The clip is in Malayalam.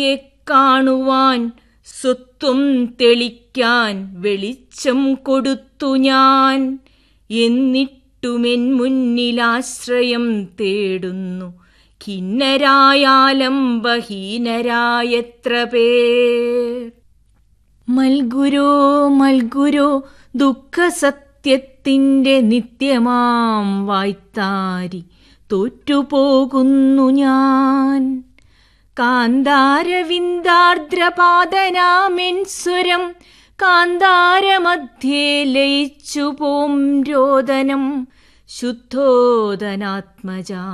യെ കാണുവാൻ സ്വത്വം തെളിക്കാൻ വെളിച്ചം കൊടുത്തു ഞാൻ എന്നിട്ടുമെൻ മുന്നിലാശ്രയം തേടുന്നു ഖിന്നരായാലംബഹീനരായെത്ര പേർ മൽഗുരോ മൽഗുരോ ദുഃഖസത്യത്തിൻ്റെ നിത്യമാം വായ്ത്താരി തോറ്റുപോകുന്നു ഞാൻ കാന്താരവിന്ദാർദ്രപാദനാമെൻ സ്വരം കാന്താരമധ്യേ ലയിച്ചു പോം രോദനം ശുദ്ധോദനാത്മജ